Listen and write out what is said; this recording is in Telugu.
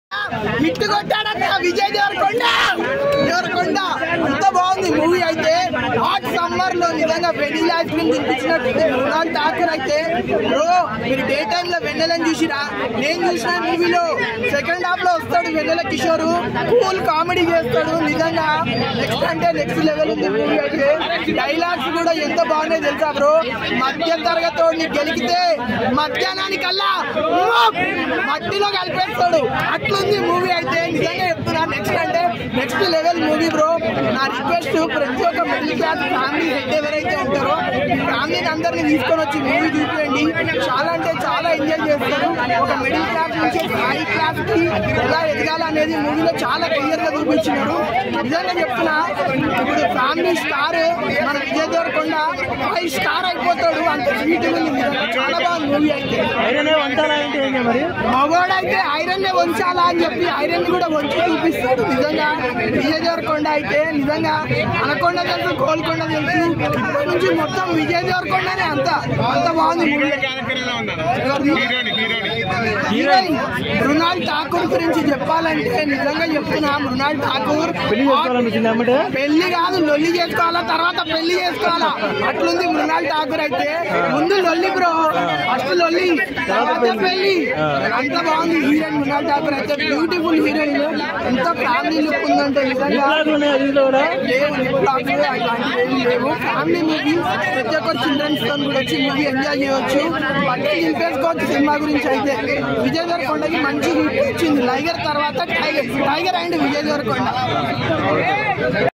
హిట్ కొట్టాడన్న విజయ్ దేవరకొండ దేవరకొండ అంత బాగుంది మూవీ అయితే హాట్ సమ్మర్ లో నిజంగా వెనిలా ఐస్ క్రీమ్ తినిపించినట్టు మృణాల్ ఠాకూర్ అయితే బ్రో మీరు డే టైమ్ లో వెన్నెలని చూసిరా నేను చూసిన మూవీలో సెకండ్ హాఫ్ లో వస్తాడు వెన్నెల కిషోర్ కూల్ కామెడీ చేస్తాడు నిజంగా నెక్స్ట్ అంటే నెక్స్ట్ లెవెల్ ఉంది మూవీ అయితే డైలాగ్స్ కూడా ఎంత బాగున్నాయి తెలుసా బ్రో మధ్య తరగతి గెలికితే మధ్యాహ్నానికల్లా ఉమ్మ్ మట్టిలో కలిపేస్తాడు అట్లుంది మూవీ అయితే నిజంగా చెప్తున్నా నెక్స్ట్ అంటే నెక్స్ట్ లెవెల్ మూవీ బ్రో నా రిక్వెస్ట్ ప్రతి ఒక్క మిడిల్ క్లాస్ ఫ్యామిలీ హెడ్ ఎవరైతే ఉంటారో ఫ్యామిలీని అందరినీ తీసుకొని వచ్చి మూవీ చూపించండి చాలా అంటే చాలా ఎంజాయ్ చేస్తారు ఒక మిడిల్ క్లాస్ నుంచి హై క్లాస్ కి ఎలా ఎదగాలనేది మూవీలో చాలా క్లియర్ గా చూపించినారు నిజంగా చెప్తున్నా ఇప్పుడు ఫ్యామిలీ స్టార్ మన విజయ్ దేవరకొండ ఫైవ్ స్టార్ అయిపోతాడు అంత స్వీట్ ఉంది నిజంగా చాలా బాగుంది మూవీ అయితే ఐరనే వంటాలా ఏంటి ఏంటి మరి మగవాడైతే ఐరన్ నే వంచాలా అని చెప్పి ఐరన్ కూడా వంచి చూపిస్తాడు నిజంగా విజయ్ దేవరకొండ అయితే నిజంగా అనకొండ తెలుసు కోల్కొండ తెలుసు ఇప్పటి నుంచి మొత్తం విజయ్ దేవరకొండనే అంత అంత బాగుంది movie. ఎవరిది? హీరోయిన్ మృణాల్ ఠాకూర్ గురించి చెప్పాలంటే నిజంగా చెప్తున్నా మృణాల్ ఠాకూర్ పెళ్లి చేసుకోవాలనిపించింది అమ్మటే పెళ్లి కాదు లొల్లి చేసుకోవాలా తర్వాత పెళ్లి చేసుకోవాలా అట్లుంది మృణాల్ ఠాకూర్ అయితే ముందు లొల్లి బ్రో ఫస్ట్ లొల్లి తర్వాత పెళ్లి అంత బాగుంది హీరోయిన్ మృణాల్ ఠాకూర్ అయితే బ్యూటిఫుల్ హీరోయిన్ ఎంత ఫ్యామిలీ లుక్ ఉందంటే నిజంగా ఇట్లాంటివి ఉన్నాయి అది కూడా లేవు లిప్ లాక్స్ అట్లాంటివి ఏమీ లేవు ఫ్యామిలీ మూవీ ప్రతి ఒక్కరు చిల్డ్రన్స్ తో కూడా వచ్చి మూవీ ఎంజాయ్ చేయొచ్చు బట్టి నింపేసుకోవచ్చు సినిమా గురించి అయితే విజయ్ దేవరకొండకి మంచి హిట్ వచ్చింది టైగర్ తర్వాత tiger tiger and Vijay Devarakonda